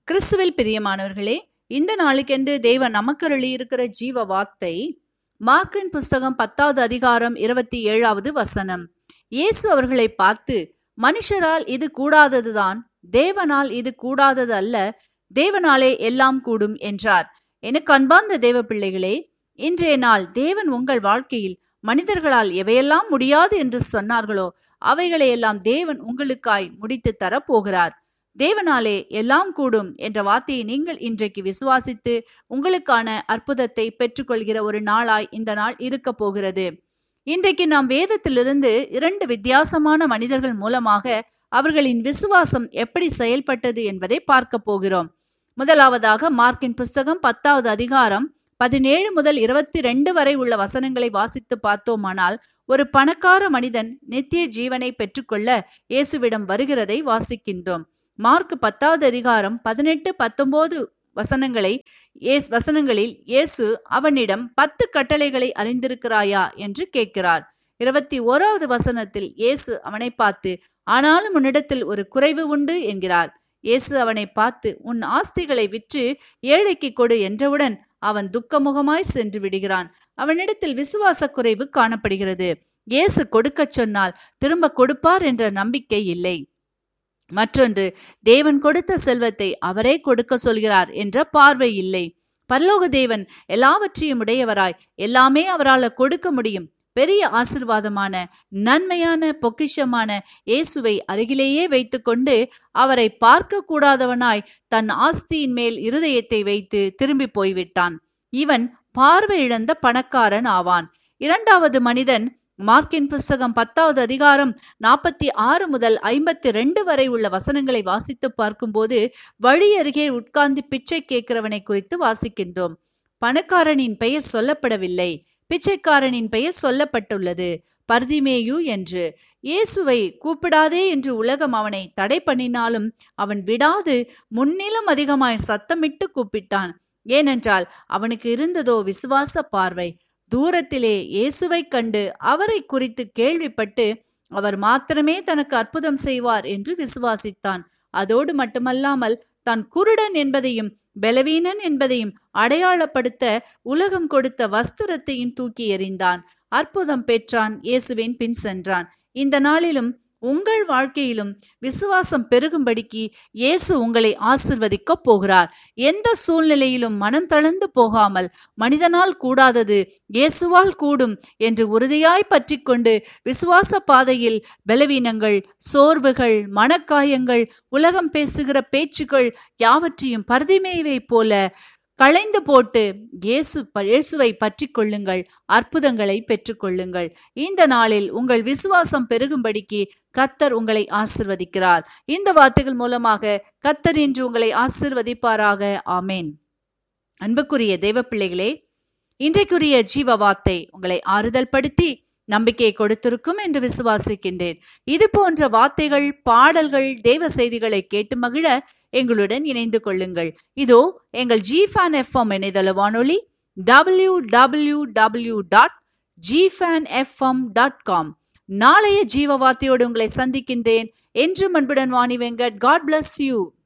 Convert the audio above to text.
கிறிஸ்துவில் பிரியமானவர்களே இந்த நாளுக்கென்று தேவன் நமக்கு இருக்கிற ஜீவ வார்த்தை மார்க்கின் புஸ்தகம் பத்தாவது அதிகாரம் இருபத்தி ஏழாவது வசனம் இயேசு அவர்களை பார்த்து மனுஷரால் இது கூடாததுதான் தேவனால் இது கூடாதது அல்ல தேவனாலே எல்லாம் கூடும் என்றார் எனக்கு அன்பார்ந்த தேவ பிள்ளைகளே இன்றைய நாள் தேவன் உங்கள் வாழ்க்கையில் மனிதர்களால் எவையெல்லாம் முடியாது என்று சொன்னார்களோ அவைகளையெல்லாம் தேவன் உங்களுக்காய் முடித்து தரப்போகிறார் தேவனாலே எல்லாம் கூடும் என்ற வார்த்தையை நீங்கள் இன்றைக்கு விசுவாசித்து உங்களுக்கான அற்புதத்தை பெற்றுக்கொள்கிற ஒரு நாளாய் இந்த நாள் இருக்க போகிறது இன்றைக்கு நாம் வேதத்திலிருந்து இரண்டு வித்தியாசமான மனிதர்கள் மூலமாக அவர்களின் விசுவாசம் எப்படி செயல்பட்டது என்பதை பார்க்க போகிறோம் முதலாவதாக மார்க்கின் புஸ்தகம் பத்தாவது அதிகாரம் பதினேழு முதல் இருபத்தி ரெண்டு வரை உள்ள வசனங்களை வாசித்து பார்த்தோமானால் ஒரு பணக்கார மனிதன் நித்திய ஜீவனை பெற்றுக்கொள்ள இயேசுவிடம் வருகிறதை வாசிக்கின்றோம் மார்க் பத்தாவது அதிகாரம் பதினெட்டு பத்தொன்பது வசனங்களை ஏஸ் வசனங்களில் இயேசு அவனிடம் பத்து கட்டளைகளை அறிந்திருக்கிறாயா என்று கேட்கிறார் இருபத்தி ஓராவது வசனத்தில் இயேசு அவனை பார்த்து ஆனாலும் உன்னிடத்தில் ஒரு குறைவு உண்டு என்கிறார் இயேசு அவனை பார்த்து உன் ஆஸ்திகளை விற்று ஏழைக்கு கொடு என்றவுடன் அவன் துக்கமுகமாய் சென்று விடுகிறான் அவனிடத்தில் விசுவாச குறைவு காணப்படுகிறது இயேசு கொடுக்கச் சொன்னால் திரும்ப கொடுப்பார் என்ற நம்பிக்கை இல்லை மற்றொன்று தேவன் கொடுத்த செல்வத்தை அவரே கொடுக்க சொல்கிறார் என்ற பார்வை இல்லை பரலோக தேவன் எல்லாவற்றையும் உடையவராய் எல்லாமே அவரால் கொடுக்க முடியும் பெரிய ஆசிர்வாதமான நன்மையான பொக்கிஷமான இயேசுவை அருகிலேயே வைத்துக்கொண்டு அவரை பார்க்க கூடாதவனாய் தன் ஆஸ்தியின் மேல் இருதயத்தை வைத்து திரும்பி போய்விட்டான் இவன் பார்வை இழந்த பணக்காரன் ஆவான் இரண்டாவது மனிதன் மார்க்கின் புஸ்தகம் பத்தாவது அதிகாரம் நாற்பத்தி ஆறு முதல் ஐம்பத்தி ரெண்டு வரை உள்ள வசனங்களை வாசித்து பார்க்கும்போது வழி அருகே உட்கார்ந்து பிச்சை கேட்கிறவனை குறித்து வாசிக்கின்றோம் பணக்காரனின் பெயர் சொல்லப்படவில்லை பிச்சைக்காரனின் பெயர் சொல்லப்பட்டுள்ளது பர்திமேயு என்று இயேசுவை கூப்பிடாதே என்று உலகம் அவனை தடை பண்ணினாலும் அவன் விடாது முன்னிலும் அதிகமாய் சத்தமிட்டு கூப்பிட்டான் ஏனென்றால் அவனுக்கு இருந்ததோ விசுவாச பார்வை தூரத்திலே இயேசுவை கண்டு அவரை குறித்து கேள்விப்பட்டு அவர் மாத்திரமே தனக்கு அற்புதம் செய்வார் என்று விசுவாசித்தான் அதோடு மட்டுமல்லாமல் தான் குருடன் என்பதையும் பலவீனன் என்பதையும் அடையாளப்படுத்த உலகம் கொடுத்த வஸ்திரத்தையும் தூக்கி எறிந்தான் அற்புதம் பெற்றான் இயேசுவின் பின் சென்றான் இந்த நாளிலும் உங்கள் வாழ்க்கையிலும் விசுவாசம் பெருகும்படிக்கு இயேசு உங்களை ஆசிர்வதிக்க போகிறார் எந்த சூழ்நிலையிலும் மனம் தளர்ந்து போகாமல் மனிதனால் கூடாதது இயேசுவால் கூடும் என்று உறுதியாய் பற்றி கொண்டு விசுவாச பாதையில் பலவீனங்கள் சோர்வுகள் மனக்காயங்கள் உலகம் பேசுகிற பேச்சுக்கள் யாவற்றையும் பரதிமேவை போல களைந்து போட்டு இயேசு இயேசுவை பற்றி கொள்ளுங்கள் அற்புதங்களை பெற்றுக்கொள்ளுங்கள் இந்த நாளில் உங்கள் விசுவாசம் பெருகும்படிக்கு கத்தர் உங்களை ஆசிர்வதிக்கிறார் இந்த வார்த்தைகள் மூலமாக கத்தர் இன்று உங்களை ஆசிர்வதிப்பாராக ஆமேன் அன்புக்குரிய தெய்வ பிள்ளைகளே இன்றைக்குரிய ஜீவ வார்த்தை உங்களை ஆறுதல் படுத்தி நம்பிக்கை கொடுத்திருக்கும் என்று விசுவாசிக்கின்றேன் இது போன்ற வார்த்தைகள் பாடல்கள் தேவ செய்திகளை கேட்டு மகிழ எங்களுடன் இணைந்து கொள்ளுங்கள் இதோ எங்கள் ஜிஃபேன் எஃப்எம் இணையதள வானொலி டபிள்யூ டபிள்யூ டபிள்யூ டாட் ஜிஃபேன் எஃப்எம் டாட் காம் நாளைய ஜீவ வார்த்தையோடு உங்களை சந்திக்கின்றேன் என்றும் அன்புடன் Vani Venkat God bless you